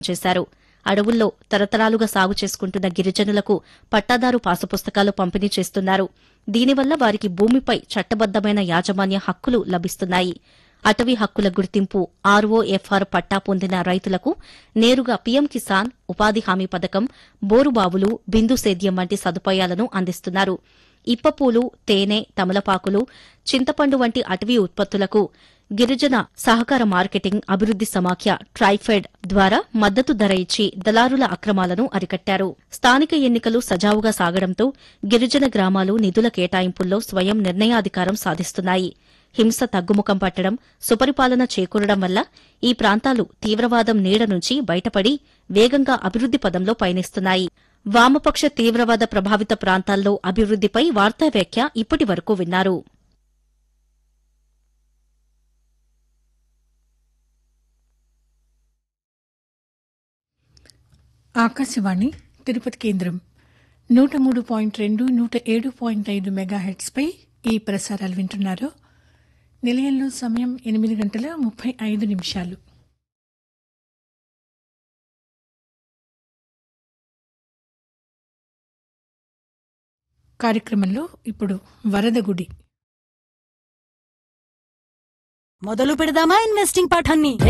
చేశారు అడవుల్లో తరతరాలుగా సాగు చేసుకుంటున్న గిరిజనులకు పట్టాదారు పాసుపుస్తకాలు పంపిణీ చేస్తున్నారు దీనివల్ల వారికి భూమిపై చట్టబద్దమైన యాజమాన్య హక్కులు లభిస్తున్నాయి అటవీ హక్కుల గుర్తింపు ఆర్ఓఎఫ్ఆర్ పట్టా పొందిన రైతులకు నేరుగా పీఎం కిసాన్ ఉపాధి హామీ పథకం బోరుబావులు బిందు సేద్యం వంటి సదుపాయాలను అందిస్తున్నారు ఇప్పపూలు తేనె తమలపాకులు చింతపండు వంటి అటవీ ఉత్పత్తులకు గిరిజన సహకార మార్కెటింగ్ అభివృద్ది సమాఖ్య ట్రైఫెడ్ ద్వారా మద్దతు ధర ఇచ్చి దళారుల అక్రమాలను అరికట్టారు స్థానిక ఎన్నికలు సజావుగా సాగడంతో గిరిజన గ్రామాలు నిధుల కేటాయింపుల్లో స్వయం నిర్ణయాధికారం సాధిస్తున్నాయి హింస తగ్గుముఖం పట్టడం సుపరిపాలన చేకూరడం వల్ల ఈ ప్రాంతాలు తీవ్రవాదం నీడ నుంచి బయటపడి వేగంగా అభివృద్ది పదంలో పయనిస్తున్నాయి వామపక్ష తీవ్రవాద ప్రభావిత ప్రాంతాల్లో అభివృద్దిపై వార్తా వ్యాఖ్య ఇప్పటి వరకు విన్నారు ఆకాశవాణి తిరుపతి కేంద్రం నూట మూడు పాయింట్ రెండు నూట ఏడు పాయింట్ ఐదు మెగాహెట్స్పై ఈ ప్రసారాలు వింటున్నారు నిలయంలో సమయం ఎనిమిది గంటల ముప్పై ఐదు నిమిషాలు కార్యక్రమంలో ఇప్పుడు వరద గుడి మొదలు పెడదామా ఇన్వెస్టింగ్ పాఠాన్ని